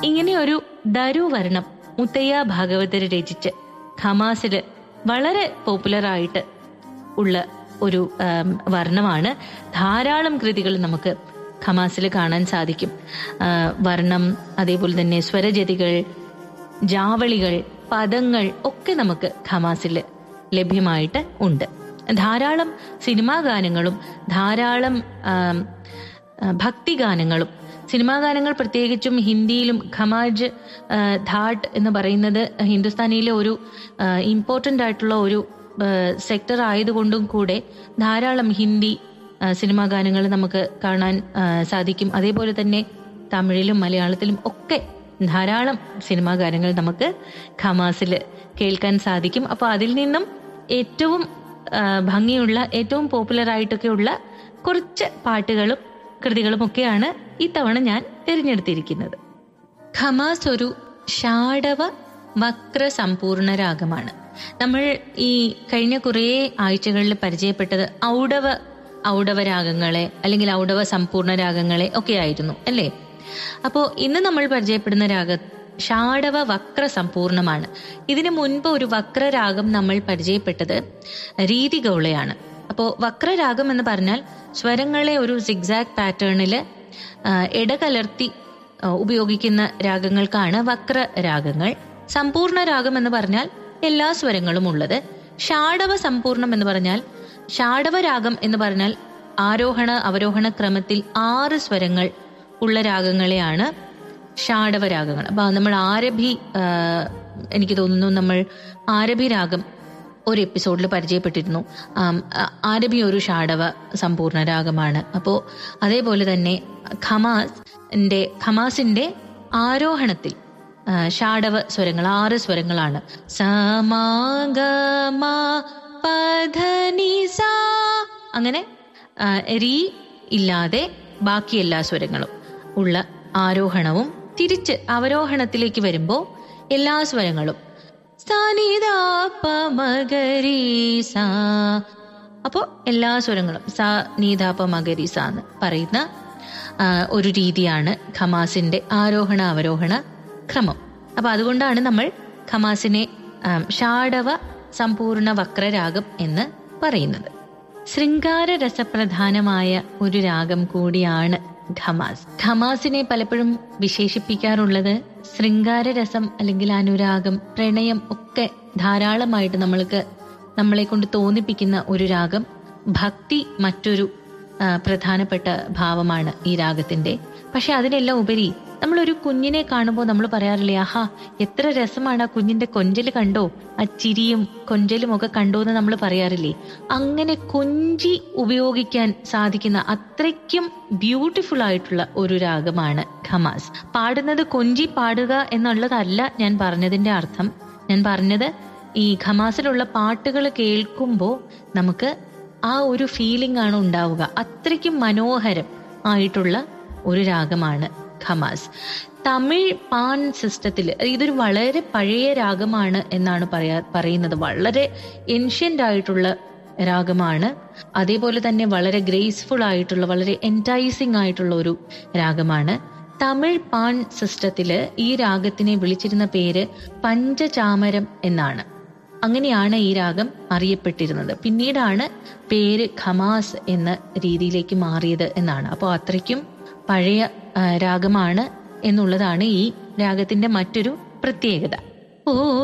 ഇങ്ങനെ ഒരു ദരുവർണം മുത്തയ്യ ഭാഗവതര് രചിച്ച് ഖമാസില് വളരെ പോപ്പുലർ ആയിട്ട് ഉള്ള ഒരു ആം, വർണ്ണമാണ് ധാരാളം കൃതികൾ നമുക്ക് ഖമാസിൽ കാണാൻ സാധിക്കും ആ, വർണ്ണം അതേപോലെ തന്നെ സ്വരജതികൾ ജാവളികൾ പദങ്ങൾ ഒക്കെ നമുക്ക് ഖമാസിൽ ലഭ്യമായിട്ട് ഉണ്ട് ധാരാളം സിനിമാ ഗാനങ്ങളും ധാരാളം ആം, ആ, ഭക്തിഗാനങ്ങളും സിനിമാ ഗാനങ്ങൾ പ്രത്യേകിച്ചും ഹിന്ദിയിലും ഖമാജ് ആ, ധാട്ട് എന്ന് പറയുന്നത് ഹിന്ദുസ്ഥാനിയിലെ ഒരു ഇമ്പോർട്ടൻ്റ് ആയിട്ടുള്ള ഒരു സെക്ടർ ആയതുകൊണ്ടും കൂടെ ധാരാളം ഹിന്ദി ആ, സിനിമാ ഗാനങ്ങൾ നമുക്ക് കാണാൻ ആ, സാധിക്കും അതേപോലെ തന്നെ തമിഴിലും മലയാളത്തിലും ഒക്കെ ധാരാളം സിനിമാ ഗാനങ്ങൾ നമുക്ക് ഖമാസിൽ കേൾക്കാൻ സാധിക്കും അപ്പോൾ അതിൽ നിന്നും ഏറ്റവും ആ, ഭംഗിയുള്ള ഏറ്റവും പോപ്പുലർ ആയിട്ടൊക്കെയുള്ള കുറച്ച് പാട്ടുകളും കൃതികളും ഒക്കെയാണ് ഇത്തവണ ഞാൻ തിരഞ്ഞെടുത്തിരിക്കുന്നത് ഖമാസ് ഒരു ഷാഡവ വക്ര സമ്പൂർണ്ണ രാഗമാണ് നമ്മൾ ഈ കഴിഞ്ഞ കുറേ ആഴ്ചകളിൽ പരിചയപ്പെട്ടത് ഔഡവ ഔഡവ രാഗങ്ങളെ അല്ലെങ്കിൽ ഔഡവ സമ്പൂർണ്ണ രാഗങ്ങളെ ഒക്കെ ആയിരുന്നു അല്ലേ അപ്പോ ഇന്ന് നമ്മൾ പരിചയപ്പെടുന്ന രാഗം ഷാഡവ വക്ര സമ്പൂർണമാണ് ഇതിനു മുൻപ് ഒരു വക്രരാഗം നമ്മൾ പരിചയപ്പെട്ടത് രീതിഗൗളയാണ് അപ്പോൾ വക്രരാഗം എന്ന് പറഞ്ഞാൽ സ്വരങ്ങളെ ഒരു സിഗ്സാഗ് പാറ്റേണിൽ ഇടകലർത്തി ആ, ഉപയോഗിക്കുന്ന രാഗങ്ങൾക്കാണ് വക്ര രാഗങ്ങൾ സമ്പൂർണ്ണ രാഗം എന്ന് പറഞ്ഞാൽ എല്ലാ സ്വരങ്ങളും ഉള്ളത് ഷാഡവ സമ്പൂർണം എന്ന് പറഞ്ഞാൽ ഷാഡവ രാഗം എന്ന് പറഞ്ഞാൽ ആരോഹണ അവരോഹണ ക്രമത്തിൽ ആറ് സ്വരങ്ങൾ ഉള്ള രാഗങ്ങളെയാണ് ഷാഡവ രാഗങ്ങൾ അപ്പൊ നമ്മൾ ആരഭി ആ, എനിക്ക് തോന്നുന്നു നമ്മൾ ആരഭി രാഗം ഒരു എപ്പിസോഡിൽ പരിചയപ്പെട്ടിരുന്നു ആം, ആ- ആരഭി ഒരു ഷാഡവ സമ്പൂർണ്ണ രാഗമാണ് അപ്പോൾ അതേപോലെ തന്നെ ഖമാസിന്റെ ഖമാസിന്റെ ആരോഹണത്തിൽ ആ, ഷാഡവ സ്വരങ്ങൾ ആറ് സ്വരങ്ങളാണ് സമാഗമ പധനി സാ അങ്ങനെ ആ, രീ ഇല്ലാതെ ബാക്കി എല്ലാ സ്വരങ്ങളും ഉള്ള ആരോഹണവും തിരിച്ച് അവരോഹണത്തിലേക്ക് വരുമ്പോൾ എല്ലാ സ്വരങ്ങളും സാനിതാപമകരീസ അപ്പോൾ എല്ലാ സ്വരങ്ങളും സ നീതാപ മകരീസ എന്ന് പറയുന്ന ആ, ഒരു രീതിയാണ് ഖമാസിന്റെ ആരോഹണ അവരോഹണ ക്രമം അപ്പൊ അതുകൊണ്ടാണ് നമ്മൾ ഖമാസിനെ ആം, ഷാഡവ സമ്പൂർണ്ണ വക്രരാഗം എന്ന് പറയുന്നത് ശൃംഗാര രസപ്രധാനമായ ഒരു രാഗം കൂടിയാണ് ഖമാസ് ഖമാസിനെ പലപ്പോഴും വിശേഷിപ്പിക്കാറുള്ളത് ശൃംഗാര രസം അല്ലെങ്കിൽ അനുരാഗം പ്രണയം ഒക്കെ ധാരാളമായിട്ട് നമ്മൾക്ക് നമ്മളെ കൊണ്ട് തോന്നിപ്പിക്കുന്ന ഒരു രാഗം ഭക്തി മറ്റൊരു ആ, പ്രധാനപ്പെട്ട ഭാവമാണ് ഈ രാഗത്തിന്റെ പക്ഷെ അതിനെല്ലാം ഉപരി നമ്മളൊരു കുഞ്ഞിനെ കാണുമ്പോൾ നമ്മൾ പറയാറില്ലേ ആഹാ എത്ര രസമാണ് ആ കുഞ്ഞിന്റെ കൊഞ്ചല് കണ്ടോ ആ ചിരിയും കൊഞ്ചലും ഒക്കെ കണ്ടോ എന്ന് നമ്മൾ പറയാറില്ലേ അങ്ങനെ കൊഞ്ചി ഉപയോഗിക്കാൻ സാധിക്കുന്ന അത്രയ്ക്കും ബ്യൂട്ടിഫുൾ ആയിട്ടുള്ള ഒരു രാഗമാണ് ഖമാസ് പാടുന്നത് കൊഞ്ചി പാടുക എന്നുള്ളതല്ല ഞാൻ പറഞ്ഞതിന്റെ അർത്ഥം ഞാൻ പറഞ്ഞത് ഈ ഖമാസിലുള്ള പാട്ടുകൾ കേൾക്കുമ്പോൾ നമുക്ക് ആ ഒരു ഫീലിംഗ് ആണ് ഉണ്ടാവുക അത്രയ്ക്കും മനോഹരം ആയിട്ടുള്ള ഒരു രാഗമാണ് ഖമാസ് തമിഴ് പാൻ സിസ്റ്റത്തിൽ ഇതൊരു വളരെ പഴയ രാഗമാണ് എന്നാണ് പറയാ പറയുന്നത് വളരെ ഏൻഷ്യൻ്റ് ആയിട്ടുള്ള രാഗമാണ് അതേപോലെ തന്നെ വളരെ ഗ്രേസ്ഫുൾ ആയിട്ടുള്ള വളരെ എൻറ്റൈസിങ് ആയിട്ടുള്ള ഒരു രാഗമാണ് തമിഴ് പാൻ സിസ്റ്റത്തില് ഈ രാഗത്തിനെ വിളിച്ചിരുന്ന പേര് പഞ്ചചാമരം എന്നാണ് അങ്ങനെയാണ് ഈ രാഗം അറിയപ്പെട്ടിരുന്നത് പിന്നീടാണ് പേര് ഖമാസ് എന്ന രീതിയിലേക്ക് മാറിയത് എന്നാണ് അപ്പോൾ അത്രയ്ക്കും പഴയ ആ, രാഗമാണ് എന്നുള്ളതാണ് ഈ രാഗത്തിന്റെ മറ്റൊരു പ്രത്യേകത ഓ